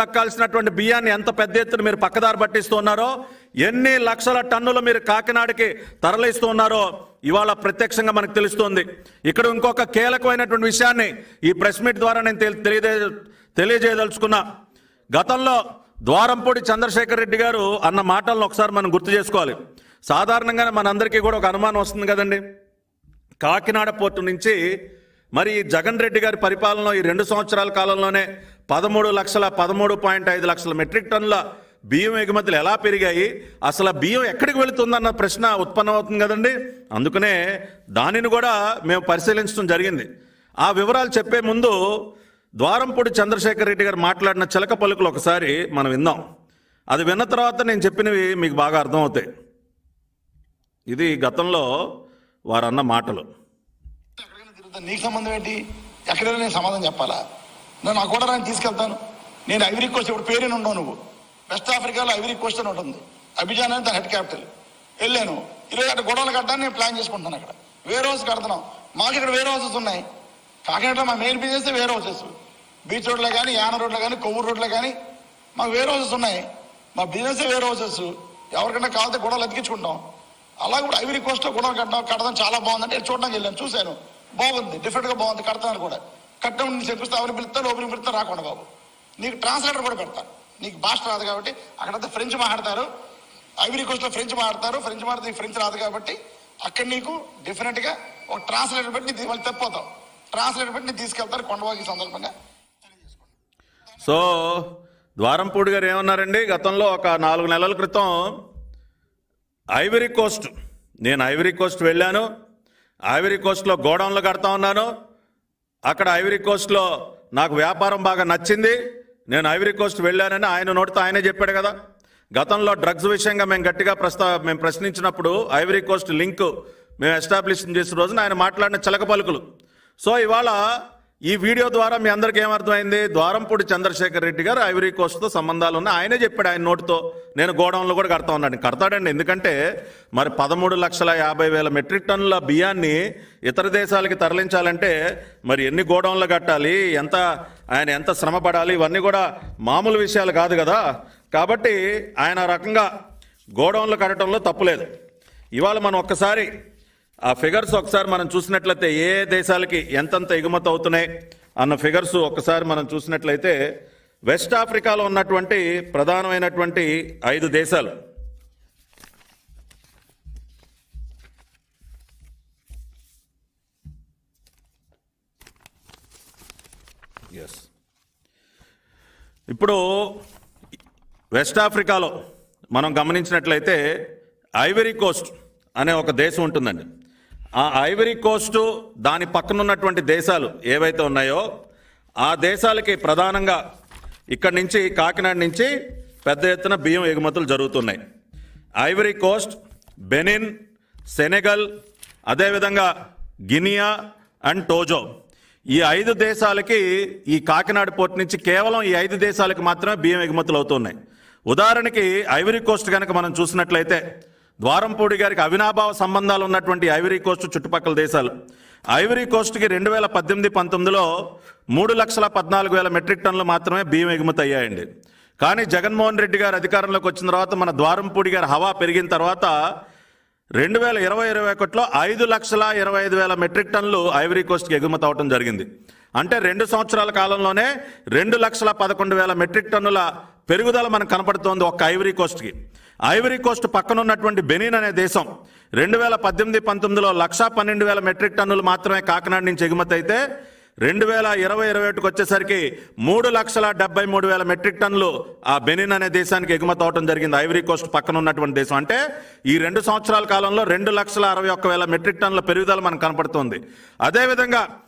దక్కాల్సినటువంటి బియ్యాన్ని ఎంత పెద్ద ఎత్తున మీరు పక్కదారి పట్టిస్తున్నారో ఎన్ని లక్షల టన్నులు మీరు కాకినాడకి తరలిస్తున్నారో ఇవాళ ప్రత్యక్షంగా మనకు తెలుస్తోంది ఇక్కడ ఇంకొక కీలకమైనటువంటి విషయాన్ని ఈ ప్రెస్ మీట్ ద్వారా నేను తెలి- తెలియజే తెలియజేయదలుచుకున్నా గతంలో ద్వారంపూడి చంద్రశేఖర్ రెడ్డి గారు అన్న మాటలను ఒకసారి మనం గుర్తు చేసుకోవాలి సాధారణంగానే మనందరికీ కూడా ఒక అనుమానం వస్తుంది కదండి కాకినాడ పోర్టు నుంచి మరి ఈ జగన్ రెడ్డి గారి పరిపాలనలో ఈ రెండు సంవత్సరాల కాలంలోనే పదమూడు లక్షల పదమూడు పాయింట్ ఐదు లక్షల మెట్రిక్ టన్నుల బియ్యం ఎగుమతులు ఎలా పెరిగాయి అసలు ఆ బియ్యం ఎక్కడికి వెళుతుందన్న ప్రశ్న ఉత్పన్నమవుతుంది కదండి అందుకనే దానిని కూడా మేము పరిశీలించడం జరిగింది ఆ వివరాలు చెప్పే ముందు ద్వారంపూడి చంద్రశేఖర్ రెడ్డి గారు మాట్లాడిన చిలక పలుకులు ఒకసారి మనం విందాం అది విన్న తర్వాత నేను చెప్పినవి మీకు బాగా అర్థమవుతాయి ఇది గతంలో వారన్న మాటలు ఎక్కడికైనా తిరుగుతాను నీకు సంబంధం ఏంటి ఎక్కడైనా నేను సమాధానం చెప్పాలా నేను నా కూడా నేను తీసుకెళ్తాను నేను ఐవరీ కోస్ట్ ఇప్పుడు పేరుని ఉండవు నువ్వు వెస్ట్ ఆఫ్రికాలో ఐవరీ కోస్ట్ అని ఉంటుంది అభిజాన్ అని దాని హెడ్ క్యాపిటల్ వెళ్ళాను ఇరవై అక్కడ గొడవలు కట్టడానికి నేను ప్లాన్ చేసుకుంటాను అక్కడ వేరే హౌస్ కడుతున్నాం మాకు ఇక్కడ వేరే హౌసెస్ ఉన్నాయి కాకినాడలో మా మెయిన్ బిజినెస్ వేరే హౌసెస్ బీచ్ రోడ్లో కానీ యాన రోడ్లో కానీ కొవ్వూరు రోడ్లో కానీ మాకు వేరే హౌసెస్ ఉన్నాయి మా బిజినెస్ వేరే హౌసెస్ ఎవరికైనా కావాలంటే గొడవలు అతికించుకుంటాం అలాగే ఇప్పుడు ఐవరీ కోస్ట్ గొడవలు కట్టడం కట్టడం చాలా బాగుందంటే చూడడానికి వెళ్ళాను చూశాను బాగుంది డిఫరెంట్ గా బాగుంది కడతాను కూడా కట్టడం నీకు చెప్పిస్తే ఎవరిని పిలుస్తా లోపలికి పిలుస్తా రాకుండా బాబు నీకు ట్రాన్స్లేటర్ కూడా పెడతాను నీకు భాష రాదు కాబట్టి అక్కడంతా ఫ్రెంచ్ మాట్లాడతారు ఐవరీ కోస్ట్ లో ఫ్రెంచ్ మాట్లాడతారు ఫ్రెంచ్ మాట్లాడితే నీకు ఫ్రెంచ్ రాదు కాబట్టి అక్కడ నీకు డిఫరెంట్ గా ఒక ట్రాన్స్లేటర్ పెట్టి నీ వాళ్ళు తప్పిపోతావు ట్రాన్స్లేటర్ పెట్టి నీకు తీసుకెళ్తారు కొండవాకి సందర్భంగా సో ద్వారంపూడి గారు ఏమన్నారండి గతంలో ఒక నాలుగు నెలల క్రితం ఐవరీ కోస్ట్ నేను ఐవరీ కోస్ట్ వెళ్ళాను ఐవరీ కోస్ట్లో గోడౌన్లు కడతా ఉన్నాను అక్కడ ఐవరీ కోస్ట్లో నాకు వ్యాపారం బాగా నచ్చింది నేను ఐవరీ కోస్ట్ వెళ్ళానని ఆయన నోటితో ఆయనే చెప్పాడు కదా గతంలో డ్రగ్స్ విషయంగా మేము గట్టిగా ప్రస్తా మేము ప్రశ్నించినప్పుడు ఐవరీ కోస్ట్ లింక్ మేము ఎస్టాబ్లిష్ చేసిన రోజున ఆయన మాట్లాడిన చిలక పలుకులు సో ఇవాళ ఈ వీడియో ద్వారా మీ అందరికీ ఏమర్థమైంది ద్వారంపూడి చంద్రశేఖర్ రెడ్డి గారు ఐవరీ కోస్ట్తో సంబంధాలు ఉన్నాయి ఆయనే చెప్పాడు ఆయన నోటితో నేను గోడౌన్లో కూడా కడతా ఉన్నాను కడతాడండి ఎందుకంటే మరి పదమూడు లక్షల యాభై వేల మెట్రిక్ టన్నుల బియ్యాన్ని ఇతర దేశాలకి తరలించాలంటే మరి ఎన్ని గోడౌన్లు కట్టాలి ఎంత ఆయన ఎంత శ్రమ పడాలి ఇవన్నీ కూడా మామూలు విషయాలు కాదు కదా కాబట్టి ఆయన ఆ రకంగా గోడౌన్లు కట్టడంలో తప్పులేదు ఇవాళ మనం ఒక్కసారి ఆ ఫిగర్స్ ఒకసారి మనం చూసినట్లయితే ఏ దేశాలకి ఎంతెంత ఎగుమతి అవుతున్నాయి అన్న ఫిగర్స్ ఒక్కసారి మనం చూసినట్లయితే వెస్ట్ ఆఫ్రికాలో ఉన్నటువంటి ప్రధానమైనటువంటి ఐదు దేశాలు ఎస్ ఇప్పుడు వెస్ట్ ఆఫ్రికాలో మనం గమనించినట్లయితే ఐవరీ కోస్ట్ అనే ఒక దేశం ఉంటుందండి ఆ ఐవరీ కోస్ట్ దాని పక్కన ఉన్నటువంటి దేశాలు ఏవైతే ఉన్నాయో ఆ దేశాలకి ప్రధానంగా ఇక్కడి నుంచి కాకినాడ నుంచి పెద్ద ఎత్తున బియ్యం ఎగుమతులు జరుగుతున్నాయి ఐవరీ కోస్ట్ బెనిన్ సెనెగల్ అదేవిధంగా గినియా అండ్ టోజో ఈ ఐదు దేశాలకి ఈ కాకినాడ పోర్ట్ నుంచి కేవలం ఈ ఐదు దేశాలకు మాత్రమే బియ్యం ఎగుమతులు అవుతున్నాయి ఉదాహరణకి ఐవరీ కోస్ట్ కనుక మనం చూసినట్లయితే ద్వారంపూడి గారికి అవినాభావ సంబంధాలు ఉన్నటువంటి ఐవరీ కోస్ట్ చుట్టుపక్కల దేశాలు ఐవరీ కోస్ట్కి రెండు వేల పద్దెనిమిది పంతొమ్మిదిలో మూడు లక్షల పద్నాలుగు వేల మెట్రిక్ టన్నులు మాత్రమే బియ్యం ఎగుమతి అయ్యాయండి కానీ జగన్మోహన్ రెడ్డి గారు అధికారంలోకి వచ్చిన తర్వాత మన ద్వారంపూడి గారి హవా పెరిగిన తర్వాత రెండు వేల ఇరవై ఇరవై ఒకటిలో ఐదు లక్షల ఇరవై ఐదు వేల మెట్రిక్ టన్నులు ఐవరీ కోస్ట్కి ఎగుమతి అవడం జరిగింది అంటే రెండు సంవత్సరాల కాలంలోనే రెండు లక్షల పదకొండు వేల మెట్రిక్ టన్నుల పెరుగుదల మనకు కనపడుతోంది ఒక్క ఐవరీ కోస్ట్కి ఐవరీ కోస్ట్ పక్కన ఉన్నటువంటి బెనిన్ అనే దేశం రెండు వేల పద్దెనిమిది పంతొమ్మిదిలో లక్షా పన్నెండు వేల మెట్రిక్ టన్నులు మాత్రమే కాకినాడ నుంచి ఎగుమతి అయితే రెండు వేల ఇరవై ఇరవై ఒకటికి వచ్చేసరికి మూడు లక్షల డెబ్బై మూడు వేల మెట్రిక్ టన్నులు ఆ బెనిన్ అనే దేశానికి ఎగుమతి అవడం జరిగింది ఐవరీ కోస్ట్ పక్కన ఉన్నటువంటి దేశం అంటే ఈ రెండు సంవత్సరాల కాలంలో రెండు లక్షల అరవై ఒక్క వేల మెట్రిక్ టన్నుల పెరుగుదల మనకు కనపడుతోంది అదేవిధంగా